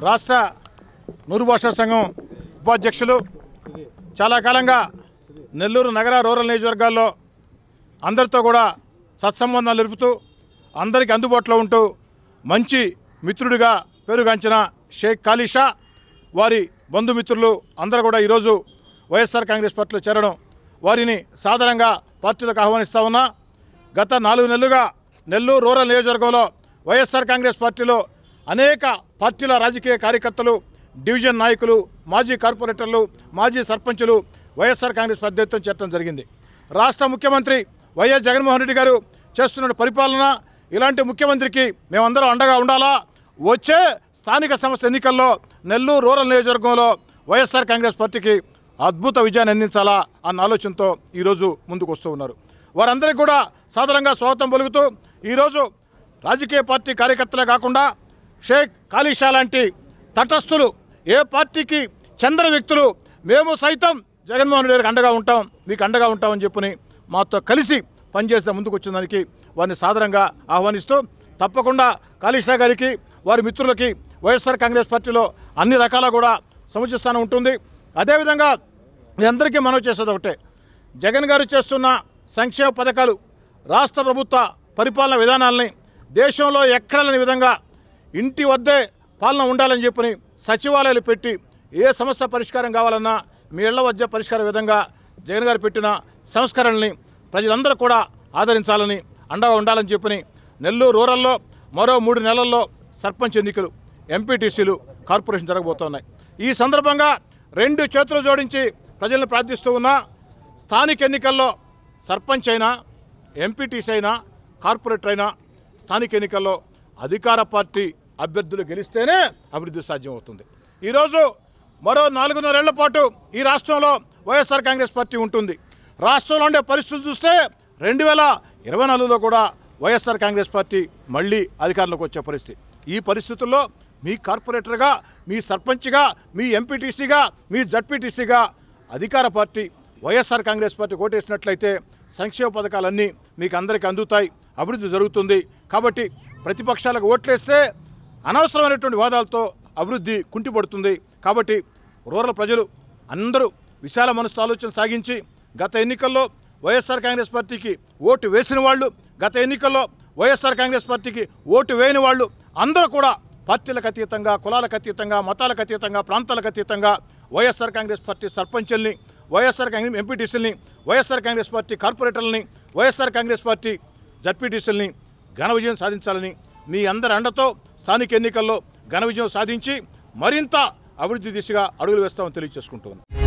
రాష్ట్ర నూరు భాషా సంఘం ఉపాధ్యక్షులు చాలా కాలంగా నెల్లూరు నగర రూరల్ నియోజకవర్గాల్లో అందరితో కూడా సత్సంబంధాలు నిలుపుతూ అందరికీ అందుబాటులో ఉంటూ మంచి మిత్రుడిగా పేరుగాంచిన షేక్ కాలీషా వారి బంధుమిత్రులు అందరూ కూడా ఈరోజు వైఎస్ఆర్ కాంగ్రెస్ పార్టీలో చేరడం వారిని సాధారణంగా పార్టీలకు ఆహ్వానిస్తా ఉన్నా గత నాలుగు నెలలుగా నెల్లూరు రూరల్ నియోజకవర్గంలో వైఎస్ఆర్ కాంగ్రెస్ పార్టీలో అనేక పార్టీల రాజకీయ కార్యకర్తలు డివిజన్ నాయకులు మాజీ కార్పొరేటర్లు మాజీ సర్పంచులు వైఎస్ఆర్ కాంగ్రెస్ అధ్యక్షులు చేరడం జరిగింది రాష్ట్ర ముఖ్యమంత్రి వైఎస్ జగన్మోహన్ రెడ్డి గారు చేస్తున్న పరిపాలన ఇలాంటి ముఖ్యమంత్రికి మేమందరం అండగా ఉండాలా వచ్చే స్థానిక సంస్థ ఎన్నికల్లో నెల్లూరు రూరల్ నియోజకవర్గంలో వైఎస్ఆర్ కాంగ్రెస్ పార్టీకి అద్భుత విజయాన్ని అందించాలా అన్న ఆలోచనతో ఈరోజు ముందుకు వస్తూ ఉన్నారు వారందరికీ కూడా సాధారణంగా స్వాగతం పలుకుతూ ఈరోజు రాజకీయ పార్టీ కార్యకర్తలే కాకుండా షేక్ కాలీషా లాంటి తటస్థులు ఏ పార్టీకి చెందని వ్యక్తులు మేము సైతం జగన్మోహన్ రెడ్డి గారికి అండగా ఉంటాం మీకు అండగా ఉంటామని చెప్పని మాతో కలిసి పనిచేసే ముందుకు వచ్చిన దానికి వారిని సాధారణంగా ఆహ్వానిస్తూ తప్పకుండా కాళీషా గారికి వారి మిత్రులకి వైఎస్ఆర్ కాంగ్రెస్ పార్టీలో అన్ని రకాల కూడా సముచిత స్థానం ఉంటుంది అదేవిధంగా మీ అందరికీ మనవి చేసేది ఒకటే జగన్ గారు చేస్తున్న సంక్షేమ పథకాలు రాష్ట్ర ప్రభుత్వ పరిపాలన విధానాలని దేశంలో ఎక్కడ లేని విధంగా ఇంటి వద్దే పాలన ఉండాలని చెప్పని సచివాలయాలు పెట్టి ఏ సమస్య పరిష్కారం కావాలన్నా మీ ఇళ్ల వద్ద పరిష్కార విధంగా జగన్ గారు పెట్టిన సంస్కరణల్ని ప్రజలందరూ కూడా ఆదరించాలని అండగా ఉండాలని చెప్పని నెల్లూరు రూరల్లో మరో మూడు నెలల్లో సర్పంచ్ ఎన్నికలు ఎంపీటీసీలు కార్పొరేషన్ జరగబోతున్నాయి ఈ సందర్భంగా రెండు చేతులు జోడించి ప్రజలను ప్రార్థిస్తూ ఉన్నా స్థానిక ఎన్నికల్లో సర్పంచ్ అయినా ఎంపీటీసీ అయినా కార్పొరేటర్ అయినా స్థానిక ఎన్నికల్లో అధికార పార్టీ అభ్యర్థులు గెలిస్తేనే అభివృద్ధి సాధ్యమవుతుంది ఈరోజు మరో నాలుగున్నరేళ్ల పాటు ఈ రాష్ట్రంలో వైఎస్ఆర్ కాంగ్రెస్ పార్టీ ఉంటుంది రాష్ట్రంలో ఉండే పరిస్థితులు చూస్తే రెండు వేల ఇరవై నాలుగులో కూడా వైఎస్ఆర్ కాంగ్రెస్ పార్టీ మళ్ళీ అధికారంలోకి వచ్చే పరిస్థితి ఈ పరిస్థితుల్లో మీ కార్పొరేటర్గా మీ సర్పంచ్గా మీ ఎంపీటీసీగా మీ జడ్పీటీసీగా అధికార పార్టీ వైఎస్ఆర్ కాంగ్రెస్ పార్టీ ఓటేసినట్లయితే సంక్షేమ పథకాలన్నీ మీకు అందరికీ అందుతాయి అభివృద్ధి జరుగుతుంది కాబట్టి ప్రతిపక్షాలకు ఓట్లేస్తే అనవసరమైనటువంటి వాదాలతో అభివృద్ధి కుంటిపడుతుంది కాబట్టి రూరల్ ప్రజలు అందరూ విశాల మనసుతో ఆలోచన సాగించి గత ఎన్నికల్లో వైఎస్ఆర్ కాంగ్రెస్ పార్టీకి ఓటు వేసిన వాళ్ళు గత ఎన్నికల్లో వైఎస్ఆర్ కాంగ్రెస్ పార్టీకి ఓటు వేయని వాళ్ళు అందరూ కూడా పార్టీలకు అతీతంగా కులాలకు అతీతంగా మతాలకు అతీతంగా ప్రాంతాలకు అతీతంగా వైఎస్ఆర్ కాంగ్రెస్ పార్టీ సర్పంచుల్ని వైఎస్ఆర్ కాంగ్రెస్ ఎంపీటీసీలని వైఎస్ఆర్ కాంగ్రెస్ పార్టీ కార్పొరేటర్లని వైఎస్ఆర్ కాంగ్రెస్ పార్టీ జడ్పీటీసీలని ఘన విజయం సాధించాలని మీ అందరి అండతో స్థానిక ఎన్నికల్లో ఘన విజయం సాధించి మరింత అభివృద్ధి దిశగా అడుగులు వేస్తామని తెలియజేసుకుంటున్నాను